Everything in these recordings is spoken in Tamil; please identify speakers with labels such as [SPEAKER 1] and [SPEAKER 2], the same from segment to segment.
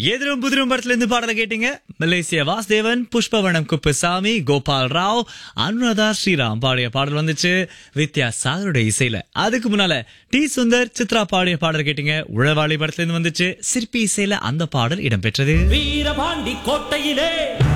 [SPEAKER 1] எதிரும் புதிரும் படத்துல இருந்து பாடலை கேட்டீங்க மலேசிய வாசுதேவன் புஷ்பவனம் குப்புசாமி கோபால் ராவ் அனுராதா ஸ்ரீராம் பாடிய பாடல் வந்துச்சு வித்யா சாகருடைய இசையில அதுக்கு முன்னால டி சுந்தர் சித்ரா பாடிய பாடல் கேட்டீங்க உழவாளி படத்துல இருந்து வந்துச்சு சிற்பி இசையில அந்த பாடல் இடம்பெற்றது
[SPEAKER 2] வீரபாண்டி கோட்டையிலே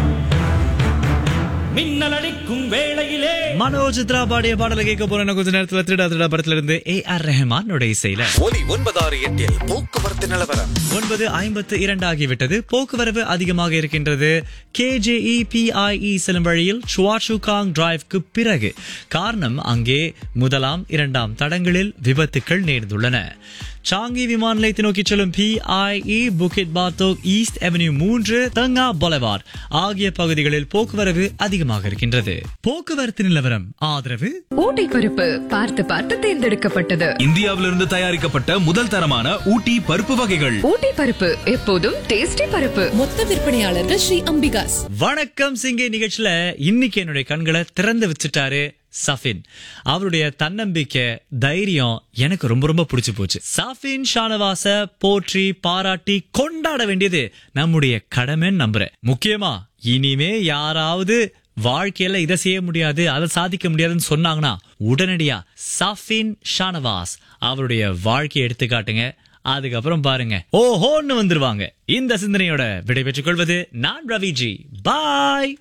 [SPEAKER 2] மின்னல் அடிக்கும் வேளையிலே
[SPEAKER 1] மனோ சித்ரா பாடிய பாடலை கேட்க போறேன் கொஞ்ச நேரத்துல திருடா திருடா படத்துல இருந்து ஏ ஆர் ரஹ்மானோட இசையில
[SPEAKER 3] ஒலி ஒன்பதாறு எட்டில் போக்குவரத்து நிலவரம்
[SPEAKER 1] ஒன்பது ஐம்பத்து இரண்டு ஆகிவிட்டது போக்குவரவு அதிகமாக இருக்கின்றது கேஜேஇ பிஐஇ செல்லும் வழியில் சுவாச்சுகாங் டிரைவ்க்கு பிறகு காரணம் அங்கே முதலாம் இரண்டாம் தடங்களில் விபத்துக்கள் நேர்ந்துள்ளன சாங்கி விமான நிலையத்தை நோக்கி செல்லும் PIE Bukit Batok East Avenue மூன்று தங்கா பொலவார் ஆகிய பகுதிகளில் போக்குவரவு அதிகமாக இருக்கின்றது போக்குவரத்து நிலவரம் ஆதரவு
[SPEAKER 4] ஊட்டி பருப்பு பார்த்து பார்த்து தேர்ந்தெடுக்கப்பட்டது
[SPEAKER 5] இந்தியாவிலிருந்து தயாரிக்கப்பட்ட முதல் தரமான ஊட்டி பருப்பு வகைகள்
[SPEAKER 4] ஊட்டி பருப்பு எப்போதும் டேஸ்டி பருப்பு
[SPEAKER 6] மொத்த விற்பனையாளர்கள் ஸ்ரீ அம்பிகாஸ்
[SPEAKER 1] வணக்கம் சிங்கே நிகழ்ச்சியில இன்னைக்கு என்னுடைய கண்களை திறந்து வச்சுட்டாரு சஃபின் அவருடைய தன்னம்பிக்கை தைரியம் எனக்கு ரொம்ப ரொம்ப பிடிச்சு போச்சு சஃபின் ஷானவாச போற்றி பாராட்டி கொண்டாட வேண்டியது நம்முடைய கடமைன்னு நம்புறேன் முக்கியமா இனிமே யாராவது வாழ்க்கையில இதை செய்ய முடியாது அதை சாதிக்க முடியாதுன்னு சொன்னாங்கன்னா உடனடியா சஃபின் ஷானவாஸ் அவருடைய வாழ்க்கையை எடுத்து காட்டுங்க அதுக்கப்புறம் பாருங்க ஓஹோன்னு வந்துருவாங்க இந்த சிந்தனையோட விடைபெற்றுக் கொள்வது நான் ரவிஜி பாய்